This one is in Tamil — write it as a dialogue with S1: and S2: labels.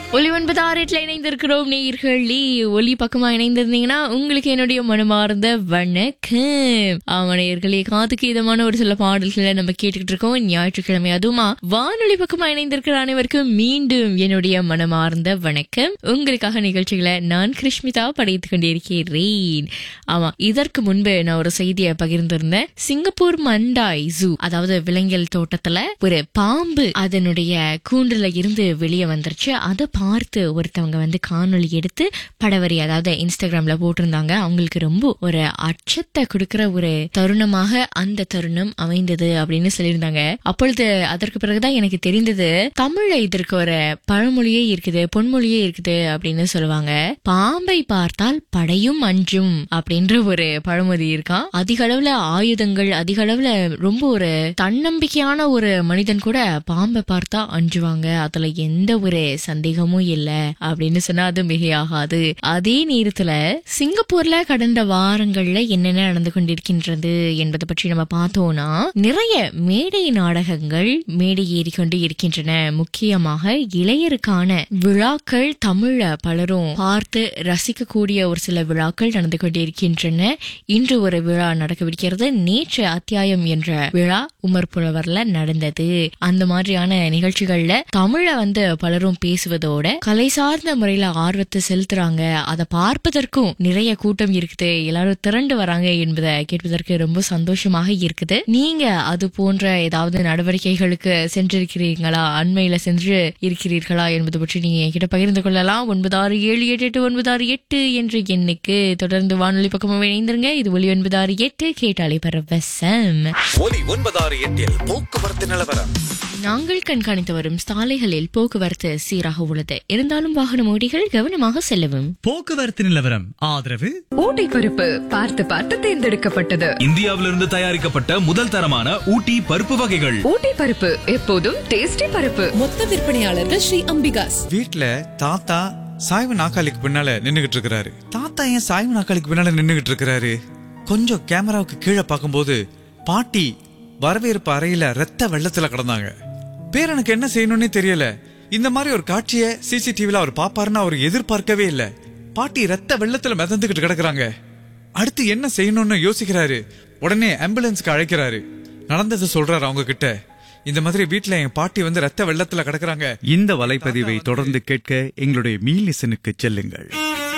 S1: ஒலி ஒன்பது ஆறுல இணைந்திருக்கிறோம் நேயர்களே ஒலி பக்கமா இணைந்திருந்தீங்கன்னா உங்களுக்கு என்னுடைய மனமார்ந்த வணக்கம் ஆமா நேயர்களே காதுக்கு இதமான ஒரு சில பாடல்களை நம்ம கேட்டுக்கிட்டு இருக்கோம் ஞாயிற்றுக்கிழமை அதுவுமா வானொலி பக்கமா இணைந்திருக்கிற அனைவருக்கும் மீண்டும் என்னுடைய மனமார்ந்த வணக்கம் உங்களுக்காக நிகழ்ச்சிகளை நான் கிருஷ்மிதா படைத்துக் கொண்டிருக்கிறேன் ஆமா இதற்கு முன்பு நான் ஒரு செய்தியை பகிர்ந்திருந்தேன் சிங்கப்பூர் மண்டாய் ஜூ அதாவது விலங்கியல் தோட்டத்துல ஒரு பாம்பு அதனுடைய கூண்டுல இருந்து வெளியே வந்துருச்சு அதை பார்த்து ஒருத்தவங்க வந்து காணொளி எடுத்து படவரி அதாவது இன்ஸ்டாகிராம்ல போட்டிருந்தாங்க அவங்களுக்கு ரொம்ப ஒரு அச்சத்தை கொடுக்கிற ஒரு தருணமாக அந்த தருணம் அமைந்தது அப்படின்னு சொல்லியிருந்தாங்க அப்பொழுது அதற்கு பிறகுதான் எனக்கு தெரிந்தது தமிழ்ல இதற்கு ஒரு பழமொழியே இருக்குது பொன்மொழியே இருக்குது அப்படின்னு சொல்லுவாங்க பாம்பை பார்த்தால் படையும் அஞ்சும் அப்படின்ற ஒரு பழமொழி இருக்கான் அதிக அளவுல ஆயுதங்கள் அதிக அளவுல ரொம்ப ஒரு தன்னம்பிக்கையான ஒரு மனிதன் கூட பாம்பை பார்த்தா அஞ்சுவாங்க அதுல எந்த ஒரு சந்தேகமும் இல்ல அப்படின்னு சொன்னா அது மிகையாகாது அதே நேரத்துல சிங்கப்பூர்ல கடந்த வாரங்கள்ல என்னென்ன நடந்து கொண்டிருக்கின்றது என்பதை பற்றி நம்ம பார்த்தோம்னா நிறைய மேடை நாடகங்கள் மேடை ஏறிக்கொண்டு இருக்கின்றன முக்கியமாக இளையருக்கான விழாக்கள் தமிழ பலரும் பார்த்து ரசிக்கக்கூடிய ஒரு சில விழாக்கள் நடந்து கொண்டிருக்கின்றன இன்று ஒரு விழா நடக்கவிருக்கிறது நேற்று அத்தியாயம் என்ற விழா உமர் புலவர்ல நடந்தது அந்த மாதிரியான நிகழ்ச்சிகள்ல தமிழ வந்து பலரும் பேசுவதோட கலை சார்ந்த முறையில ஆர்வத்தை செலுத்துறாங்க அதை பார்ப்பதற்கும் நிறைய கூட்டம் இருக்குது எல்லாரும் திரண்டு வராங்க என்பதை கேட்பதற்கு ரொம்ப சந்தோஷமாக இருக்குது நீங்க அது போன்ற ஏதாவது நடவடிக்கைகளுக்கு சென்றிருக்கிறீங்களா அண்மையில சென்று இருக்கிறீர்களா என்பது பற்றி நீங்க என்கிட்ட பகிர்ந்து கொள்ளலாம் ஒன்பது ஆறு ஏழு எட்டு எட்டு ஒன்பது ஆறு எட்டு என்ற எண்ணுக்கு தொடர்ந்து வானொலி பக்கமாக இணைந்திருங்க இது ஒலி ஒன்பது ஆறு எட்டு கேட்டாலே பரவசம்
S2: ஒலி ஒன்பதாறு எட்டில் போக்குவரத்து நிலவரம்
S1: நாங்கள் கண்காணித்து வரும் சாலைகளில் போக்குவரத்து சீராக உள்ளது இருந்தாலும் வாகன ஓட்டிகள் கவனமாக செல்லவும்
S3: போக்குவரத்து நிலவரம் ஆதரவு
S4: ஊட்டி பருப்பு பார்த்து பார்த்து தேர்ந்தெடுக்கப்பட்டது
S5: இந்தியாவிலிருந்து தயாரிக்கப்பட்ட முதல் தரமான ஊட்டி பருப்பு வகைகள்
S4: ஊட்டி பருப்பு எப்போதும் டேஸ்டி பருப்பு
S6: மொத்த விற்பனையாளர்கள் ஸ்ரீ அம்பிகாஸ்
S7: வீட்ல தாத்தா சாய்வு நாக்காளிக்கு பின்னால நின்னுகிட்டு இருக்கிறாரு தாத்தா ஏன் சாய்வு நாக்காளிக்கு பின்னால நின்னுகிட்டு இருக்கிறாரு கொஞ்சம் கேமராவுக்கு கீழே பார்க்கும்போது பாட்டி வரவேற்பு அறையில ரத்த வெள்ளத்துல கிடந்தாங்க பேரனுக்கு என்ன செய்யணும்னே தெரியல இந்த மாதிரி ஒரு காட்சியை சிசிடிவில அவர் பாப்பாருன்னு அவர் எதிர்பார்க்கவே இல்ல பாட்டி ரத்த வெள்ளத்துல மிதந்துகிட்டு கிடக்குறாங்க அடுத்து என்ன செய்யணும்னு யோசிக்கிறாரு உடனே ஆம்புலன்ஸ்க்கு அழைக்கிறாரு நடந்ததை சொல்றாரு அவங்க கிட்ட இந்த மாதிரி வீட்ல என் பாட்டி வந்து ரத்த வெள்ளத்துல கிடக்குறாங்க
S8: இந்த வலைப்பதிவை தொடர்ந்து கேட்க எங்களுடைய மீலிசனுக்கு செல்லுங்கள்